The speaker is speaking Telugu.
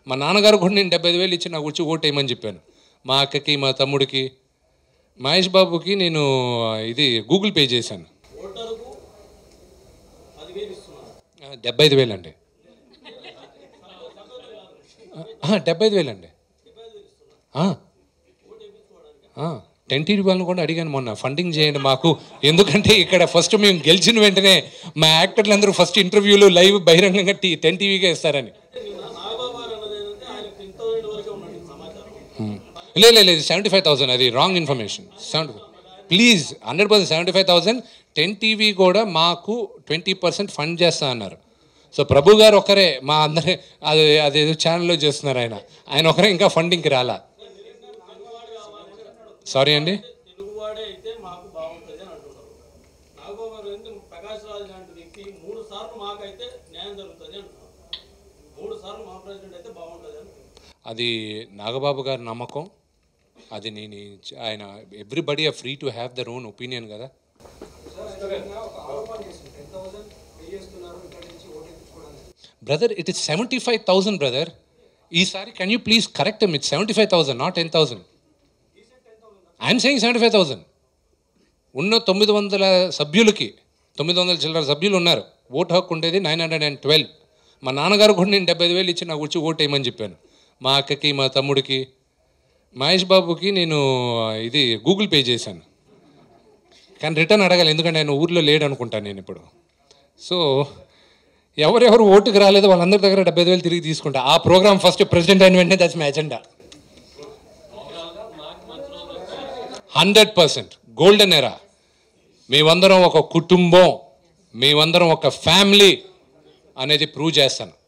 మా నాన్నగారు కూడా నేను డెబ్బై ఐదు వేలు ఇచ్చి నాకు వచ్చి ఓటు వేయమని చెప్పాను మా అక్కకి మా తమ్ముడికి మహేష్ బాబుకి నేను ఇది గూగుల్ పే చేశాను ఆ, డెబ్బై ఐదు వేలు అండి డెబ్బై ఐదు వేలు అండి టెన్ టీవీ వాళ్ళని కూడా అడిగాను మొన్న ఫండింగ్ చేయండి మాకు ఎందుకంటే ఇక్కడ ఫస్ట్ మేము గెలిచిన వెంటనే మా యాక్టర్లు అందరూ ఫస్ట్ ఇంటర్వ్యూలు లైవ్ బహిరంగంగా టీ టెన్ టీవీగా ఇస్తారని Hmm. లే లే, లేదు సెవెంటీ ఫైవ్ థౌసండ్ అది wrong information seventy please hundred percent seventy five thousand ten TV కూడా మాకు ట్వంటీ పర్సెంట్ ఫండ్ చేస్తా అన్నారు సో ప్రభు గారు ఒకరే మా అందరి అది అదేదో ఛానల్లో చేస్తున్నారు ఆయన ఆయన ఒకరే ఇంకా ఫండింగ్కి రాలా సారీ అండి తెలుగువాడే అయితే మాకు బాగుంటుంది అని అంటున్నారు నాగబాబు గారు ఎందుకు ప్రకాష్ రాజ్ లాంటి వ్యక్తి మూడు సార్లు మాకైతే న్యాయం జరుగుతుంది అంటున్నారు మూడు సార్లు మా ప్రెసిడెంట్ అయితే బాగుంటుంది అని అది నాగబాబు గారి నమ్మకం అది నేను ఇచ్చ- ఆయన everybody are free to have their own opinion కదా brother it is seventy five thousand brother ఈసారి can you please correct it seventy five thousand not ten thousand I'm saying seventy five thousand ఉన్న తొమ్మిది వందల సభ్యులకి తొమ్మిది వందల చిల్లర సభ్యులు ఉన్నారు ఓటు హక్కు ఉండేది నైన్ హండ్రెడ్ అండ్ ట్వెల్వ్ మా నాన్నగారు కూడా నేను డెబ్బై ఐదు వేలు ఇచ్చి నాకు వచ్చి ఓటు వేయమని చెప్పాను మా అక్కకి మా తమ్ముడికి మహేష్ బాబుకి నేను ఇది గూగుల్ పే చేశాను కానీ రిటర్న్ అడగాలి ఎందుకంటే ఆయన ఊర్లో లేడు అనుకుంటాను నేను ఇప్పుడు సో ఎవరెవరు ఓటుకు రాలేదో వాళ్ళందరి దగ్గర డెబ్బై ఐదు వేలు తిరిగి తీసుకుంటా ఆ ప్రోగ్రామ్ ఫస్ట్ ప్రెసిడెంట్ అయిన వెంటనే that's my agenda hundred percent golden era మేమందరం ఒక కుటుంబం మేమందరం ఒక ఫ్యామిలీ అనేది ప్రూవ్ చేస్తాను